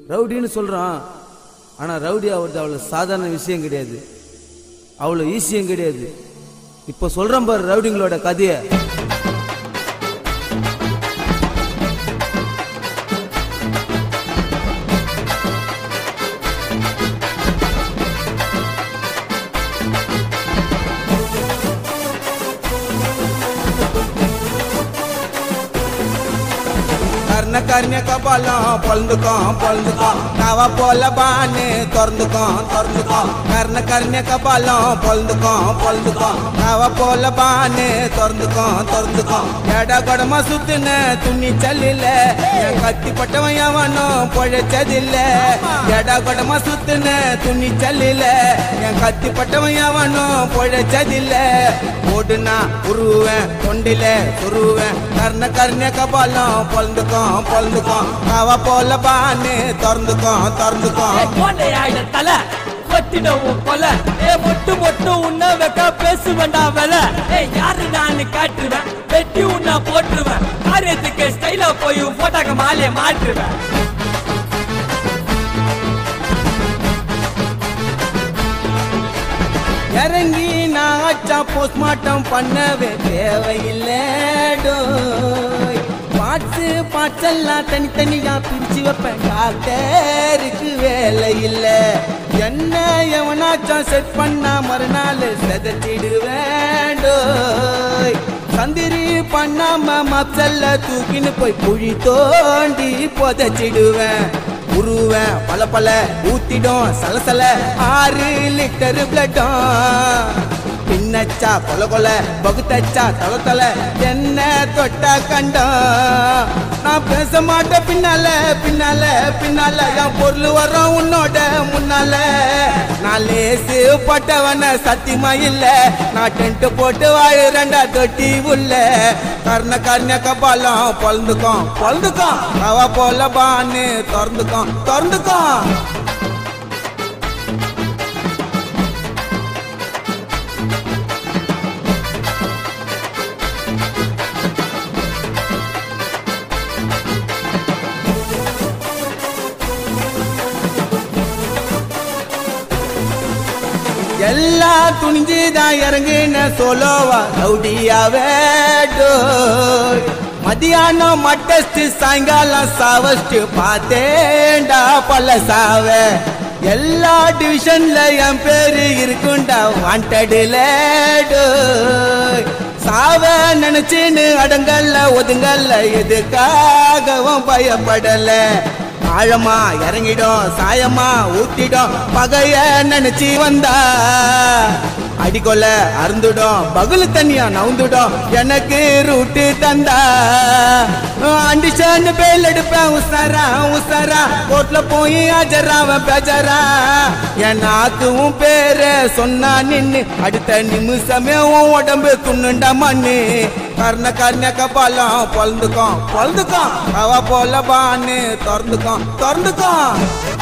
ரவுடின்னு சொல்றான் ஆனா ரவுடி ஆகுறது அவ்வளவு சாதாரண விஷயம் கிடையாது அவ்வளவு ஈஸியும் கிடையாது இப்ப சொல்றேன் பாரு ரவுடிங்களோட கதையை கர்ண கர்ண கபாலம் பொழுந்துக்கும் பொழுந்துக்கும் நவ போல பானு திறந்துக்கும் திறந்துக்கும் கர்ண கர்ண கபாலம் பொழுந்துக்கும் பொழுந்துக்கும் நவ போல பானு திறந்துக்கும் திறந்துக்கும் எட கொடமா சுத்துன துணி சல்லில என் கத்தி பட்டவன் எவனும் பொழைச்சதில்ல எட கொடமா சுத்துன துணி சல்லில என் கத்தி பட்டவன் எவனும் பொழைச்சதில்ல ஓடுனா உருவேன் தொண்டில சொருவேன் கர்ண கர்ண கபாலம் பொழுந்துக்கும் பொழுந்துக்கும் அவ போல பானு திறந்துக்கும் திறந்துக்கும் கோட்டையாயிட தலை கொத்திடவும் கொலை ஏ மொட்டு மொட்டு உன்ன வைக்க பேசுவேண்டா வேலை ஏ யாரு நான் காட்டுவேன் வெட்டி உன்ன போட்டுருவேன் காரியத்துக்கு ஸ்டைலா போய் போட்டாக்க மாலைய மாற்றுவேன் இறங்கி நான் ஆச்சா போஸ்ட்மார்ட்டம் பண்ணவே தேவையில்லை டோய் பாட்டு பாட்டெல்லாம் தனித்தனியா பிரிச்சு வைப்பேன் டாக்டருக்கு வேலை இல்லை என்ன எவனாச்சும் செட் பண்ணா மறுநாள் செதச்சிடுவேன் டோய் சந்திரி பண்ணாம மப்சல்ல தூக்கின்னு போய் குழி தோண்டி புதைச்சிடுவேன் உருவேன் பல பல ஊத்திடும் சலசல ஆறு லிட்டர் பிளட்டும் பின்னச்சா கொல கொல பகுத்தச்சா தல தல என்ன தொட்டா கண்டம் நான் பேச மாட்டேன் பின்னால பின்னால பின்னால என் பொருள் வரும் உன்னோட முன்னால நான் லேசு பட்டவன சத்தியமா இல்ல நான் டென்ட் போட்டு வாழுறேன்டா தொட்டி உள்ள கர்ண கர்ண கபாலம் பொழந்துக்கும் பொழந்துக்கும் அவ போல பான்னு திறந்துக்கும் திறந்துக்கும் எல்லாம் துணிஞ்சுதான் இறங்குன சோலோவா ரவுடியாவே டோய் மதியானம் மட்டஸ்ட் சாயங்காலம் சாவஸ்ட் பார்த்தேன்டா பல சாவ எல்லா டிவிஷன்ல என் பேரு இருக்குண்டா வாண்டடுல டோய் சாவ நினைச்சுன்னு அடங்கல்ல ஒதுங்கல்ல எதுக்காகவும் பயப்படல ஆழமா இறங்கிடும் சாயமா ஊத்திடும் பகைய நினைச்சு வந்தா அடிக்கொல அருந்துடும் பகுல தண்ணியா நவுந்துடும் எனக்கு ரூட்டு தந்தா அண்டிஷன் பேல் எடுப்பேன் உசாரா உசாரா கோட்ல போய் ஆஜராவன் பேஜரா என் நாக்குவும் பேர சொன்னா நின்னு அடுத்த நிமிஷமே உன் உடம்பு துண்ணுண்டா மண்ணு கர்ண கர்ண கபாலம் பொழந்துக்கும் பொழந்துக்கும் அவ போல பான்னு திறந்துக்கும் திறந்துக்கும்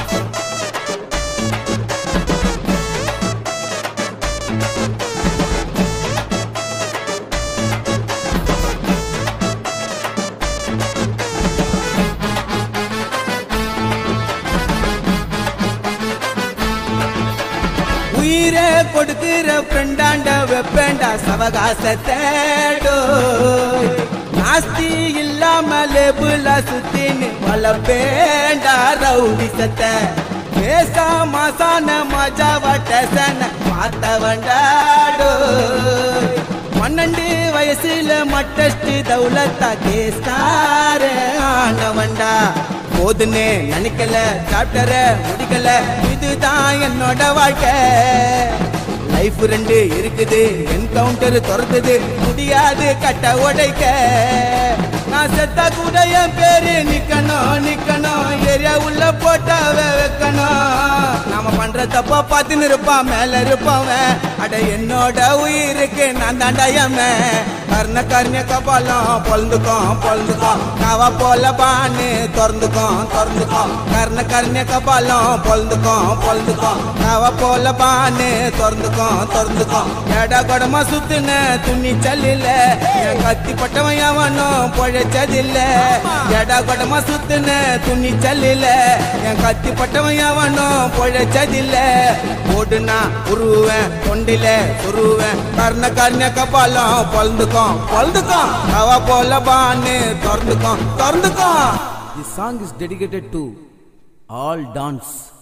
உயிரை கொடுக்கிற ஃப்ரெண்டாண்ட வெப்பேண்டா சவகாசத்தேடோ நாஸ்தி இல்லாம லேபுல சுத்தின்னு வளப்பேண்டா ரவுடி சத்த பேசா மாசான மஜாவா டேசன பார்த்தவண்டாடோ பன்னெண்டு வயசுல மட்டஸ்ட் தௌலத்தா கேஸ்கார ஆனவண்டா போதுன்னு நினைக்கல சாப்டர முடிக்கல இதுதான் என்னோட வாழ்க்கை லைஃப் ரெண்டு இருக்குது என்கவுண்டர் துறந்தது முடியாது கட்ட உடைக்க நான் செத்தா கூட என் பேரு நிக்கணும் நிக்கணும் ஏரியா உள்ள போட்டாவ வைக்கணும் நாம பண்ற பண்றத தப்பா பார்த்துன்னு இருப்பான் மேல இருப்பவன் அட என்னோட உயிருக்கு நான் தாண்டாயமே கர்ண கர்ண கபாலம் பொழுந்துக்கும் பொழுந்துக்கும் நவ போல பானு திறந்துக்கும் திறந்துக்கும் கர்ண கர்ண கபாலம் பொழுந்துக்கும் பொழுந்துக்கும் நவ போல பானு திறந்துக்கும் திறந்துக்கும் எட கொடமா சுத்துன துணி சல்லில என் கத்தி பட்டவன் எவனும் பொழைச்சதில்ல எட கொடமா சுத்துன துணி சல்லில என் கத்தி பட்டவன் எவனும் பொழைச்சதில்ல ஓடுனா உருவேன் கொண்டில சுருவேன் கர்ண கர்ண கபாலம் பொழுந்துக்கும் பொழுந்துக்கும் அவ போல பான்னு திறந்துக்கும் திறந்துக்கும் This song is dedicated to all dance